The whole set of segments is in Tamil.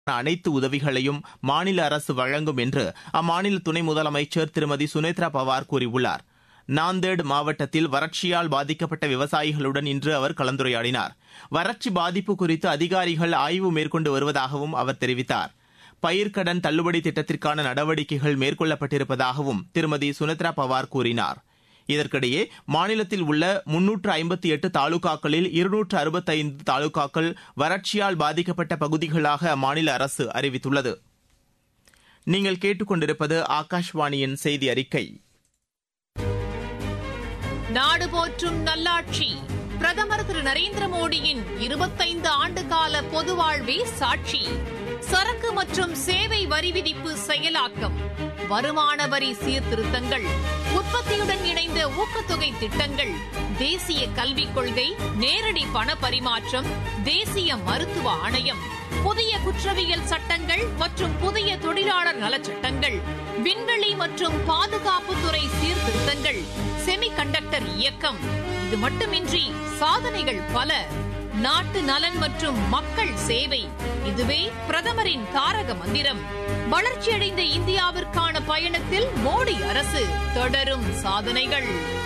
அனைத்து உதவிகளையும் மாநில அரசு வழங்கும் என்று அம்மாநில துணை முதலமைச்சர் திருமதி சுனேத்ரா பவார் கூறியுள்ளார் நாந்தேட் மாவட்டத்தில் வறட்சியால் பாதிக்கப்பட்ட விவசாயிகளுடன் இன்று அவர் கலந்துரையாடினார் வறட்சி பாதிப்பு குறித்து அதிகாரிகள் ஆய்வு மேற்கொண்டு வருவதாகவும் அவர் தெரிவித்தார் பயிர்க்கடன் தள்ளுபடி திட்டத்திற்கான நடவடிக்கைகள் மேற்கொள்ளப்பட்டிருப்பதாகவும் திருமதி சுனத்ரா பவார் கூறினார் இதற்கிடையே மாநிலத்தில் உள்ள முன்னூற்று ஐம்பத்தி எட்டு தாலுகாக்களில் இருநூற்று அறுபத்தைந்து தாலுகாக்கள் வறட்சியால் பாதிக்கப்பட்ட பகுதிகளாக அம்மாநில அரசு அறிவித்துள்ளது நீங்கள் கேட்டுக்கொண்டிருப்பது ஆகாஷ்வாணியின் செய்தி அறிக்கை நாடு போற்றும் நல்லாட்சி பிரதமர் திரு நரேந்திர மோடியின் இருபத்தைந்து ஆண்டு கால பொது வாழ்வே சாட்சி சரக்கு மற்றும் சேவை வரி விதிப்பு செயலாக்கம் வருமான வரி சீர்திருத்தங்கள் உற்பத்தியுடன் இணைந்த ஊக்கத்தொகை திட்டங்கள் தேசிய கல்விக் கொள்கை நேரடி பண பரிமாற்றம் தேசிய மருத்துவ ஆணையம் புதிய குற்றவியல் சட்டங்கள் மற்றும் புதிய தொழிலாளர் நலச்சட்டங்கள் விண்வெளி மற்றும் பாதுகாப்புத்துறை சீர்திருத்தங்கள் செமி கண்டக்டர் இயக்கம் இது மட்டுமின்றி சாதனைகள் பல நாட்டு நலன் மற்றும் மக்கள் சேவை இதுவே பிரதமரின் தாரக மந்திரம் வளர்ச்சியடைந்த இந்தியாவிற்கான பயணத்தில் மோடி அரசு தொடரும் சாதனைகள்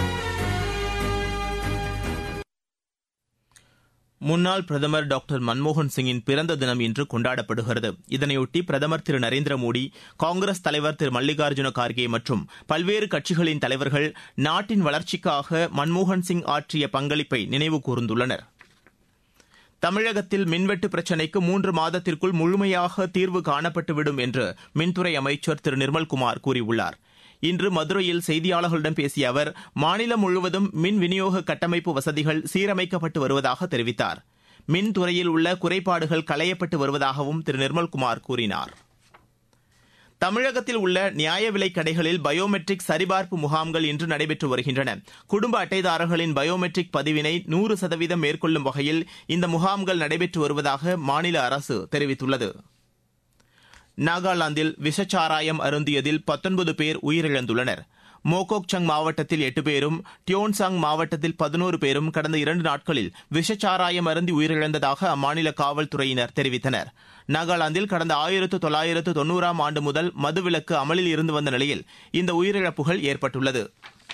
முன்னாள் பிரதமர் டாக்டர் மன்மோகன் சிங்கின் பிறந்த தினம் இன்று கொண்டாடப்படுகிறது இதனையொட்டி பிரதமர் திரு நரேந்திர மோடி காங்கிரஸ் தலைவர் திரு மல்லிகார்ஜுன கார்கே மற்றும் பல்வேறு கட்சிகளின் தலைவர்கள் நாட்டின் வளர்ச்சிக்காக மன்மோகன் சிங் ஆற்றிய பங்களிப்பை நினைவு கூர்ந்துள்ளனர் தமிழகத்தில் மின்வெட்டு பிரச்சினைக்கு மூன்று மாதத்திற்குள் முழுமையாக தீர்வு காணப்பட்டுவிடும் என்று மின்துறை அமைச்சர் திரு நிர்மல்குமார் கூறியுள்ளார் இன்று மதுரையில் செய்தியாளர்களிடம் பேசிய அவர் மாநிலம் முழுவதும் மின் விநியோக கட்டமைப்பு வசதிகள் சீரமைக்கப்பட்டு வருவதாக தெரிவித்தார் மின்துறையில் உள்ள குறைபாடுகள் களையப்பட்டு வருவதாகவும் திரு நிர்மல்குமார் கூறினார் தமிழகத்தில் உள்ள நியாய விலைக் கடைகளில் பயோமெட்ரிக் சரிபார்ப்பு முகாம்கள் இன்று நடைபெற்று வருகின்றன குடும்ப அட்டைதாரர்களின் பயோமெட்ரிக் பதிவினை நூறு சதவீதம் மேற்கொள்ளும் வகையில் இந்த முகாம்கள் நடைபெற்று வருவதாக மாநில அரசு தெரிவித்துள்ளது நாகாலாந்தில் விஷச்சாராயம் அருந்தியதில் பத்தொன்பது பேர் உயிரிழந்துள்ளனர் மோகோக்சங் மாவட்டத்தில் எட்டு பேரும் டியோன்சாங் மாவட்டத்தில் பதினோரு பேரும் கடந்த இரண்டு நாட்களில் விஷச்சாராயம் அருந்தி உயிரிழந்ததாக அம்மாநில காவல்துறையினர் தெரிவித்தனர் நாகாலாந்தில் கடந்த ஆயிரத்து தொள்ளாயிரத்து தொன்னூறாம் ஆண்டு முதல் மதுவிலக்கு அமலில் இருந்து வந்த நிலையில் இந்த உயிரிழப்புகள் ஏற்பட்டுள்ளது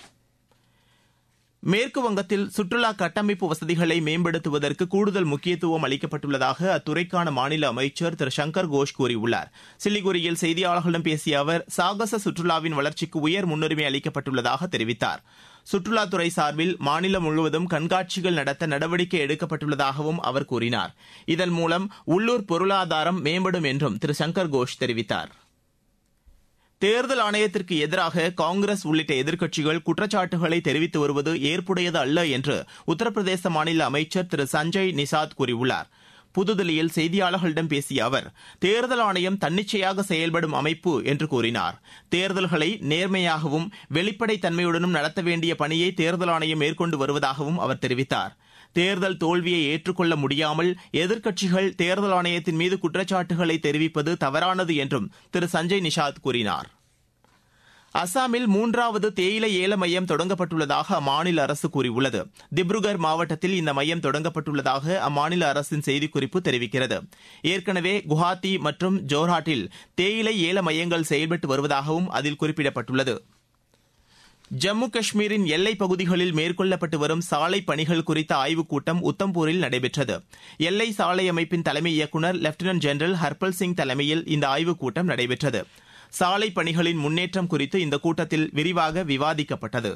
மேற்கு வங்கத்தில் சுற்றுலா கட்டமைப்பு வசதிகளை மேம்படுத்துவதற்கு கூடுதல் முக்கியத்துவம் அளிக்கப்பட்டுள்ளதாக அத்துறைக்கான மாநில அமைச்சர் திரு சங்கர் கோஷ் கூறியுள்ளார் சிலிகுரியில் செய்தியாளர்களிடம் பேசிய அவர் சாகச சுற்றுலாவின் வளர்ச்சிக்கு உயர் முன்னுரிமை அளிக்கப்பட்டுள்ளதாக தெரிவித்தார் சுற்றுலாத்துறை சார்பில் மாநிலம் முழுவதும் கண்காட்சிகள் நடத்த நடவடிக்கை எடுக்கப்பட்டுள்ளதாகவும் அவர் கூறினார் இதன் மூலம் உள்ளூர் பொருளாதாரம் மேம்படும் என்றும் திரு சங்கர் கோஷ் தெரிவித்தார் தேர்தல் ஆணையத்திற்கு எதிராக காங்கிரஸ் உள்ளிட்ட எதிர்க்கட்சிகள் குற்றச்சாட்டுகளை தெரிவித்து வருவது ஏற்புடையது அல்ல என்று உத்தரப்பிரதேச மாநில அமைச்சர் திரு சஞ்சய் நிசாத் கூறியுள்ளார் புதுதில்லியில் செய்தியாளர்களிடம் பேசிய அவர் தேர்தல் ஆணையம் தன்னிச்சையாக செயல்படும் அமைப்பு என்று கூறினார் தேர்தல்களை நேர்மையாகவும் வெளிப்படைத் தன்மையுடனும் நடத்த வேண்டிய பணியை தேர்தல் ஆணையம் மேற்கொண்டு வருவதாகவும் அவர் தெரிவித்தார் தேர்தல் தோல்வியை ஏற்றுக்கொள்ள முடியாமல் எதிர்க்கட்சிகள் தேர்தல் ஆணையத்தின் மீது குற்றச்சாட்டுகளை தெரிவிப்பது தவறானது என்றும் திரு சஞ்சய் நிஷாத் கூறினார் அசாமில் மூன்றாவது தேயிலை ஏல மையம் தொடங்கப்பட்டுள்ளதாக அம்மாநில அரசு கூறியுள்ளது திப்ருகர் மாவட்டத்தில் இந்த மையம் தொடங்கப்பட்டுள்ளதாக அம்மாநில அரசின் செய்திக்குறிப்பு தெரிவிக்கிறது ஏற்கனவே குவஹாத்தி மற்றும் ஜோர்ஹாட்டில் தேயிலை ஏல மையங்கள் செயல்பட்டு வருவதாகவும் அதில் குறிப்பிடப்பட்டுள்ளது ஜம்மு காஷ்மீரின் எல்லைப் பகுதிகளில் மேற்கொள்ளப்பட்டு வரும் சாலை பணிகள் குறித்த ஆய்வுக் கூட்டம் உத்தம்பூரில் நடைபெற்றது எல்லை சாலை அமைப்பின் தலைமை இயக்குநர் லெப்டினன்ட் ஜெனரல் ஹர்பல் சிங் தலைமையில் இந்த ஆய்வுக் கூட்டம் நடைபெற்றது சாலை பணிகளின் முன்னேற்றம் குறித்து இந்த கூட்டத்தில் விரிவாக விவாதிக்கப்பட்டது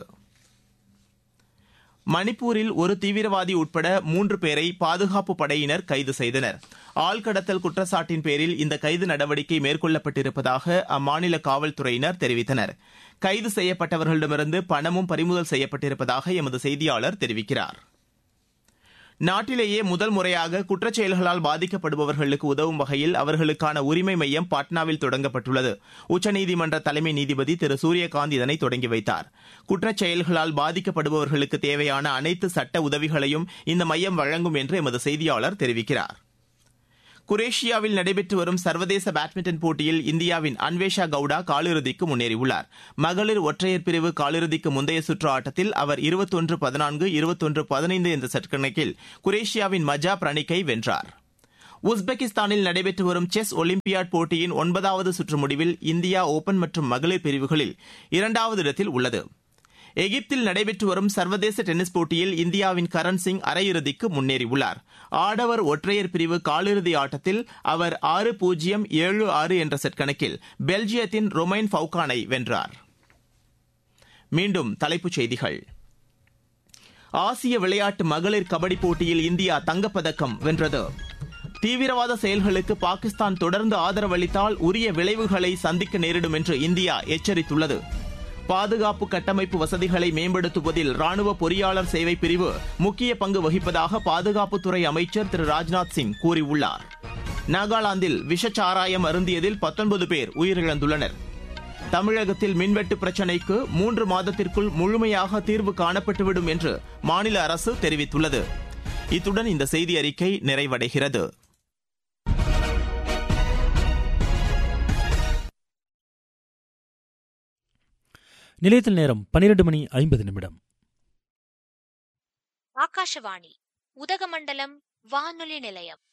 மணிப்பூரில் ஒரு தீவிரவாதி உட்பட மூன்று பேரை பாதுகாப்பு படையினர் கைது செய்தனர் ஆள்கடத்தல் குற்றச்சாட்டின் பேரில் இந்த கைது நடவடிக்கை மேற்கொள்ளப்பட்டிருப்பதாக அம்மாநில காவல்துறையினர் தெரிவித்தனர் கைது செய்யப்பட்டவர்களிடமிருந்து பணமும் பறிமுதல் செய்யப்பட்டிருப்பதாக எமது செய்தியாளர் தெரிவிக்கிறார் நாட்டிலேயே முதல் முறையாக குற்றச் செயல்களால் பாதிக்கப்படுபவர்களுக்கு உதவும் வகையில் அவர்களுக்கான உரிமை மையம் பாட்னாவில் தொடங்கப்பட்டுள்ளது உச்சநீதிமன்ற தலைமை நீதிபதி திரு சூரியகாந்த் இதனை தொடங்கி வைத்தார் குற்றச் செயல்களால் பாதிக்கப்படுபவர்களுக்கு தேவையான அனைத்து சட்ட உதவிகளையும் இந்த மையம் வழங்கும் என்று எமது செய்தியாளர் தெரிவிக்கிறார் குரேஷியாவில் நடைபெற்று வரும் சர்வதேச பேட்மிண்டன் போட்டியில் இந்தியாவின் அன்வேஷா கவுடா காலிறுதிக்கு முன்னேறியுள்ளார் மகளிர் ஒற்றையர் பிரிவு காலிறுதிக்கு முந்தைய சுற்று ஆட்டத்தில் அவர் இருபத்தொன்று பதினான்கு இருபத்தொன்று பதினைந்து என்ற செட் கணக்கில் குரேஷியாவின் மஜா பிரணிக்கை வென்றார் உஸ்பெகிஸ்தானில் நடைபெற்று வரும் செஸ் ஒலிம்பியாட் போட்டியின் ஒன்பதாவது சுற்று முடிவில் இந்தியா ஒபன் மற்றும் மகளிர் பிரிவுகளில் இரண்டாவது இடத்தில் உள்ளது எகிப்தில் நடைபெற்று வரும் சர்வதேச டென்னிஸ் போட்டியில் இந்தியாவின் கரண் சிங் அரையிறுதிக்கு முன்னேறியுள்ளார் ஆடவர் ஒற்றையர் பிரிவு காலிறுதி ஆட்டத்தில் அவர் ஆறு பூஜ்ஜியம் ஏழு ஆறு என்ற செட் கணக்கில் பெல்ஜியத்தின் ரொமைன் ஃபவுகானை வென்றார் மீண்டும் தலைப்புச் செய்திகள் ஆசிய விளையாட்டு மகளிர் கபடி போட்டியில் இந்தியா தங்கப்பதக்கம் வென்றது தீவிரவாத செயல்களுக்கு பாகிஸ்தான் தொடர்ந்து ஆதரவளித்தால் உரிய விளைவுகளை சந்திக்க நேரிடும் என்று இந்தியா எச்சரித்துள்ளது பாதுகாப்பு கட்டமைப்பு வசதிகளை மேம்படுத்துவதில் ராணுவ பொறியாளர் சேவை பிரிவு முக்கிய பங்கு வகிப்பதாக பாதுகாப்புத்துறை அமைச்சர் திரு ராஜ்நாத் சிங் கூறியுள்ளார் நாகாலாந்தில் விஷச்சாராயம் அருந்தியதில் பத்தொன்பது பேர் உயிரிழந்துள்ளனர் தமிழகத்தில் மின்வெட்டு பிரச்சினைக்கு மூன்று மாதத்திற்குள் முழுமையாக தீர்வு காணப்பட்டுவிடும் என்று மாநில அரசு தெரிவித்துள்ளது இத்துடன் இந்த செய்தி அறிக்கை நிறைவடைகிறது நிலையத்தில் நேரம் பனிரெண்டு மணி ஐம்பது நிமிடம் ஆகாஷவாணி உதகமண்டலம் வானொலி நிலையம்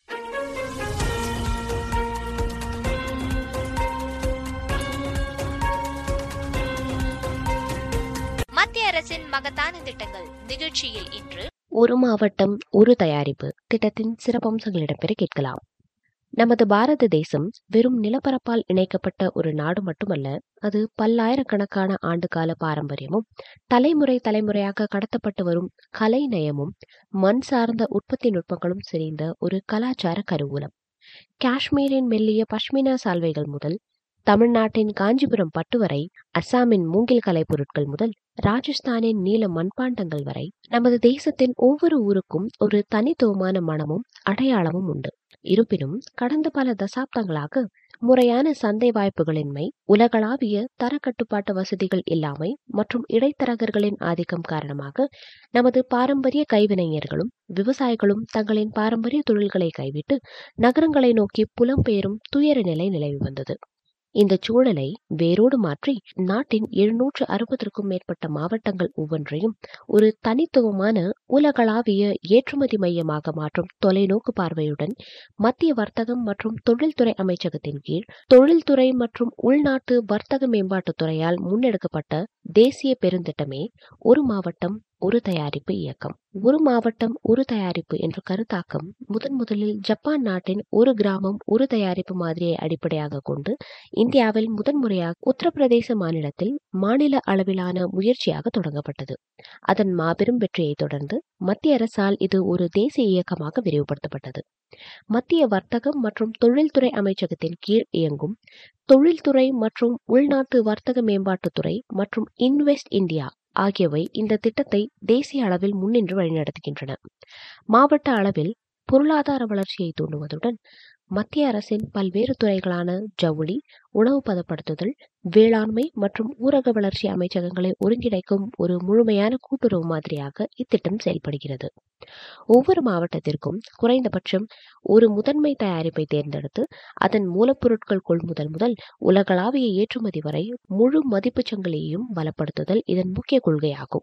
மத்திய அரசின் மகத்தான திட்டங்கள் நிகழ்ச்சியில் இன்று ஒரு மாவட்டம் ஒரு தயாரிப்பு திட்டத்தின் சிறப்பம்சங்களிடம் பெற கேட்கலாம் நமது பாரத தேசம் வெறும் நிலப்பரப்பால் இணைக்கப்பட்ட ஒரு நாடு மட்டுமல்ல அது பல்லாயிரக்கணக்கான ஆண்டுகால பாரம்பரியமும் தலைமுறை தலைமுறையாக கடத்தப்பட்டு வரும் கலை நயமும் மண் சார்ந்த உற்பத்தி நுட்பங்களும் செறிந்த ஒரு கலாச்சார கருவூலம் காஷ்மீரின் மெல்லிய பஷ்மினா சால்வைகள் முதல் தமிழ்நாட்டின் காஞ்சிபுரம் பட்டு வரை அஸ்ஸாமின் மூங்கில் கலை பொருட்கள் முதல் ராஜஸ்தானின் நீல மண்பாண்டங்கள் வரை நமது தேசத்தின் ஒவ்வொரு ஊருக்கும் ஒரு தனித்துவமான மனமும் அடையாளமும் உண்டு இருப்பினும் கடந்த பல தசாப்தங்களாக முறையான சந்தை வாய்ப்புகளின்மை உலகளாவிய தர கட்டுப்பாட்டு வசதிகள் இல்லாமை மற்றும் இடைத்தரகர்களின் ஆதிக்கம் காரணமாக நமது பாரம்பரிய கைவினைஞர்களும் விவசாயிகளும் தங்களின் பாரம்பரிய தொழில்களை கைவிட்டு நகரங்களை நோக்கி புலம்பெயரும் துயர நிலை நிலவி வந்தது இந்த சூழலை வேரோடு மாற்றி நாட்டின் எழுநூற்று அறுபதற்கும் மேற்பட்ட மாவட்டங்கள் ஒவ்வொன்றையும் ஒரு தனித்துவமான உலகளாவிய ஏற்றுமதி மையமாக மாற்றும் தொலைநோக்கு பார்வையுடன் மத்திய வர்த்தகம் மற்றும் தொழில்துறை அமைச்சகத்தின் கீழ் தொழில்துறை மற்றும் உள்நாட்டு வர்த்தக மேம்பாட்டுத் துறையால் முன்னெடுக்கப்பட்ட தேசிய பெருந்திட்டமே ஒரு மாவட்டம் ஒரு தயாரிப்பு இயக்கம் ஒரு மாவட்டம் ஒரு தயாரிப்பு என்ற கருத்தாக்கம் முதன் முதலில் ஜப்பான் நாட்டின் ஒரு கிராமம் ஒரு தயாரிப்பு மாதிரியை அடிப்படையாக கொண்டு இந்தியாவில் முதன்முறையாக உத்தரப்பிரதேச மாநிலத்தில் மாநில அளவிலான முயற்சியாக தொடங்கப்பட்டது அதன் மாபெரும் வெற்றியை தொடர்ந்து மத்திய அரசால் இது ஒரு தேசிய இயக்கமாக விரிவுபடுத்தப்பட்டது மத்திய வர்த்தகம் மற்றும் தொழில்துறை அமைச்சகத்தின் கீழ் இயங்கும் தொழில்துறை மற்றும் உள்நாட்டு வர்த்தக மேம்பாட்டுத்துறை மற்றும் இன்வெஸ்ட் இந்தியா ஆகியவை இந்த திட்டத்தை தேசிய அளவில் முன்னின்று வழிநடத்துகின்றன மாவட்ட அளவில் பொருளாதார வளர்ச்சியை தூண்டுவதுடன் மத்திய அரசின் பல்வேறு துறைகளான ஜவுளி உணவு பதப்படுத்துதல் வேளாண்மை மற்றும் ஊரக வளர்ச்சி அமைச்சகங்களை ஒருங்கிணைக்கும் ஒரு முழுமையான கூட்டுறவு மாதிரியாக இத்திட்டம் செயல்படுகிறது ஒவ்வொரு மாவட்டத்திற்கும் குறைந்தபட்சம் ஒரு முதன்மை தயாரிப்பை தேர்ந்தெடுத்து அதன் மூலப்பொருட்கள் கொள்முதல் முதல் உலகளாவிய ஏற்றுமதி வரை முழு மதிப்புச் சங்கிலியையும் பலப்படுத்துதல் இதன் முக்கிய கொள்கையாகும்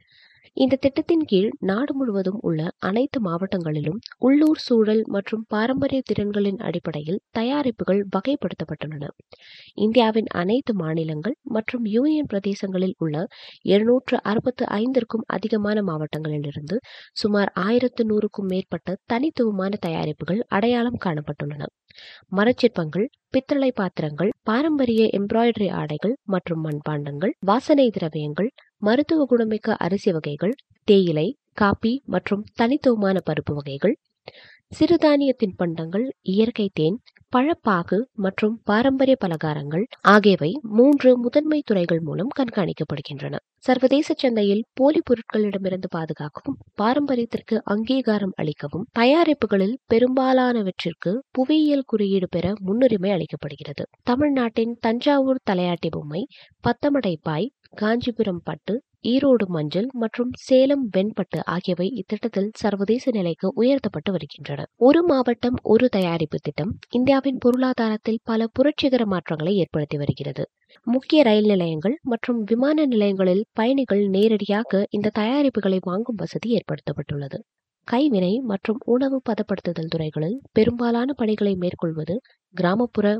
இந்த திட்டத்தின் கீழ் நாடு முழுவதும் உள்ள அனைத்து மாவட்டங்களிலும் உள்ளூர் சூழல் மற்றும் பாரம்பரிய திறன்களின் அடிப்படையில் தயாரிப்புகள் வகைப்படுத்தப்பட்டுள்ளன இந்தியாவின் அனைத்து மாநிலங்கள் மற்றும் யூனியன் பிரதேசங்களில் உள்ள இருநூற்று அறுபத்து ஐந்திற்கும் அதிகமான மாவட்டங்களிலிருந்து சுமார் ஆயிரத்து நூறுக்கும் மேற்பட்ட தனித்துவமான தயாரிப்புகள் அடையாளம் காணப்பட்டுள்ளன மரச்சிற்பங்கள் பித்தளை பாத்திரங்கள் பாரம்பரிய எம்ப்ராய்டரி ஆடைகள் மற்றும் மண்பாண்டங்கள் வாசனை திரவியங்கள் மருத்துவ குணமிக்க அரிசி வகைகள் தேயிலை காபி மற்றும் தனித்துவமான பருப்பு வகைகள் சிறுதானிய தின்பண்டங்கள் இயற்கை தேன் பழப்பாகு மற்றும் பாரம்பரிய பலகாரங்கள் ஆகியவை மூன்று முதன்மை துறைகள் மூலம் கண்காணிக்கப்படுகின்றன சர்வதேச சந்தையில் போலி பொருட்களிடமிருந்து பாதுகாக்கவும் பாரம்பரியத்திற்கு அங்கீகாரம் அளிக்கவும் தயாரிப்புகளில் பெரும்பாலானவற்றிற்கு புவியியல் குறியீடு பெற முன்னுரிமை அளிக்கப்படுகிறது தமிழ்நாட்டின் தஞ்சாவூர் தலையாட்டி பொம்மை பத்தமடை பாய் காஞ்சிபுரம் பட்டு ஈரோடு மஞ்சள் மற்றும் சேலம் வெண்பட்டு ஆகியவை இத்திட்டத்தில் சர்வதேச நிலைக்கு உயர்த்தப்பட்டு வருகின்றன ஒரு மாவட்டம் ஒரு தயாரிப்பு திட்டம் இந்தியாவின் பொருளாதாரத்தில் பல புரட்சிகர மாற்றங்களை ஏற்படுத்தி வருகிறது முக்கிய ரயில் நிலையங்கள் மற்றும் விமான நிலையங்களில் பயணிகள் நேரடியாக இந்த தயாரிப்புகளை வாங்கும் வசதி ஏற்படுத்தப்பட்டுள்ளது கைவினை மற்றும் உணவு பதப்படுத்துதல் துறைகளில் பெரும்பாலான பணிகளை மேற்கொள்வது கிராமப்புற